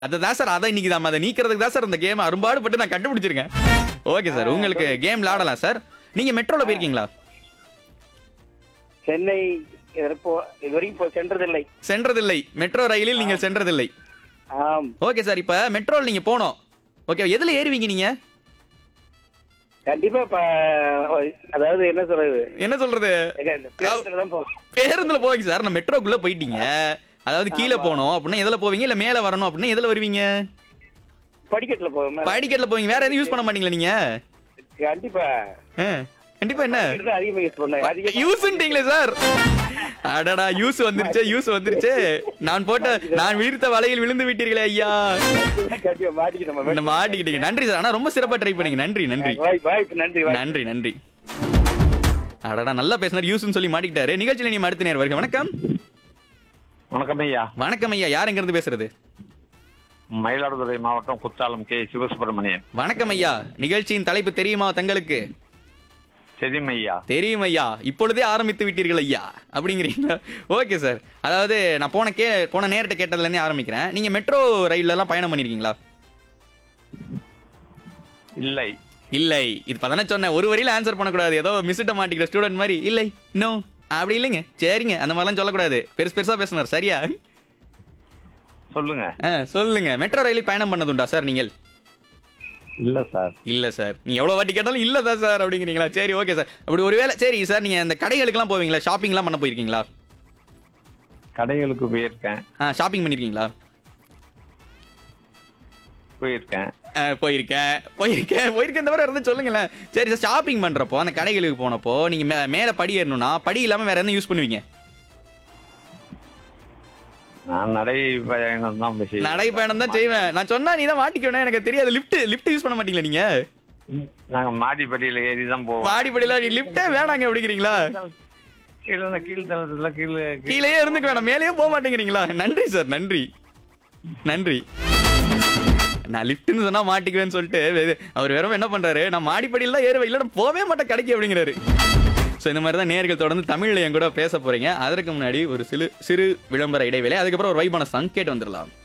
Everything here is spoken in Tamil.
அதுதான் சார் அதை இன்னைக்கு நம்ம அதை நீக்கிறதுக்கு தான் சார் இந்த கேம் அரும்பாடுபட்டு நான் கண்டுபிடிச்சிருக்கேன் ஓகே சார் உங்களுக்கு கேம் விளையாடலாம் சார் நீங்க மெட்ரோல போயிருக்கீங்களா சென்னை இப்போ இது வரைக்கும் இப்போ சென்றதில்லை சென்றதில்லை மெட்ரோ ரயிலில் நீங்கள் சென்றதில்லை ஆம் ஓகே சார் இப்போ மெட்ரோல நீங்க போனோம் ஓகே எதுல ஏறுவீங்க நீங்க கண்டிப்பா இப்ப அதாவது என்ன சொல்றது என்ன சொல்றது எங்க இந்த பேருந்துல தான் போகும் பேருந்துல போவீங்க சார் நான் மெட்ரோக்குள்ள போயிட்டீங்க அதாவது கீழே போனோம் அப்படின்னா எதுல போவீங்க இல்ல மேல வரணும் அப்படின்னா எதுல வருவீங்க படிக்கட்டுல போகும் படிக்கட்ல போவீங்க வேற எதுவும் யூஸ் பண்ண மாட்டீங்களா நீங்க கண்டிப்பா ஆ, கண்டிப்பா என்ன இதுதான் அதிகமா யூஸ் பண்ணேன் அதிகமா யூஸ்ன்றீங்களே சார் அடடா யூஸ் வந்துருச்சே யூஸ் வந்துருச்சே நான் போட்ட நான் விழுத்த வலையில் விழுந்து விட்டீர்களே ஐயா கண்டிப்பா மாட்டிக்கிட்டு நம்ம இந்த மாட்டிக்கிட்டீங்க நன்றி சார் ஆனா ரொம்ப சிறப்பா ட்ரை பண்ணீங்க நன்றி நன்றி வாய் வாய்ப்பு நன்றி வாய் நன்றி நன்றி அடடா நல்லா பேசினார் யூஸ்னு சொல்லி மாட்டிக்கிட்டாரு நிகழ்ச்சியில நீ அடுத்த நேர் வருக வணக்கம் வணக்கம் ஐயா வணக்கம் ஐயா யார் எங்க இருந்து பேசுறது மயிலாடுதுறை மாவட்டம் குத்தாலம் கே சிவசுப்பிரமணியன் வணக்கம் ஐயா நிகழ்ச்சியின் தலைப்பு தெரியுமா தங்களுக்கு செதிம் ஐயா தெரியும் ஐயா இப்பொழுதே ஆரம்பித்து விட்டீர்கள் ஐயா அப்படிங்கிறீங்களா ஓகே சார் அதாவது நான் போன கே போன நேரத்தை கேட்டதுல இருந்தே ஆரம்பிக்கிறேன் நீங்க மெட்ரோ ரயில்ல எல்லாம் பயணம் பண்ணிருக்கீங்களா இல்லை இல்லை இது பதானே சொன்னேன் ஒரு வரியில ஆன்சர் பண்ணக்கூடாது ஏதோ மிஸ்ட்ட மாட்டிக்கிற ஸ்டூடெண்ட் மாதிரி இல்லை நோ அப்படி இல்லைங்க சரிங்க அந்த மாதிரிலாம் சொல்லக்கூடாது பெருசு பெருசா பேசினார் சரியா சொல்லுங்க ஆ, சொல்லுங்க மெட்ரோ ரயிலில் பயணம் பண்ணதுண்டா சார் நீங்கள் இல்ல சார் இல்ல சார் நீ எவ்வளவு வாட்டி கேட்டாலும் இல்லதா சார் அப்படிங்கிறீங்களா சரி ஓகே சார் அப்படி ஒருவேளை சரி சார் நீங்க இந்த கடைகளுக்கெல்லாம் போவீங்களா ஷாப்பிங்லாம் பண்ண போயிருக்கீங்களா கடைகளுக்கு போயிருக்கேன் ஆ ஷாப்பிங் பண்ணிருக்கீங்களா போயிருக்கேன் ஆ, போயிருக்கேன் போயிருக்கேன் போயிருக்கேன் தவிர இருந்து சொல்லுங்களேன் சரி சார் ஷாப்பிங் பண்றப்போ அந்த கடைகளுக்கு போனப்போ நீங்க மே- மேல படி ஏறணும்னா படி இல்லாம வேற என்ன யூஸ் பண்ணுவீங்க நான் நடை பயணம் தான் பேசி நடைப்பயணம் தான் செய்வேன் நான் சொன்னா நீ தான் மாட்டிக்கணும் எனக்கு தெரியாது லிஃப்ட் லிஃப்ட் யூஸ் பண்ண மாட்டீங்களா நீங்க நாங்க மாடிப்படியில ஏறி தான் போவோம் மாடிப்படியில நீ லிஃப்டே வேணாங்க அப்படிங்கிறீங்களா கீழே கீழ் தளத்துல கீழே கீழேயே இருந்துக்க வேணாம் மேலேயே போக மாட்டேங்கிறீங்களா நன்றி சார் நன்றி நன்றி நான் லிஃப்ட்னு சொன்னா மாட்டிக்குவேன்னு சொல்லிட்டு வெ- அவர் வேற என்ன பண்றாரு நான் மாடிப்படியில் தான் ஏறுவேன் இல்ல நான் போவே மாட்டேன் கடைக்கு அப்படிங்கிறாரு ஸோ இந்த மாதிரி தான் நேர்கள் தொடர்ந்து தமிழ்ல என் கூட பேச போறீங்க அதற்கு முன்னாடி ஒரு சிறு சிறு விளம்பர இடைவேளை அதுக்கப்புறம் ஒரு வைபான சங் கேட்டு வந்துடலாம்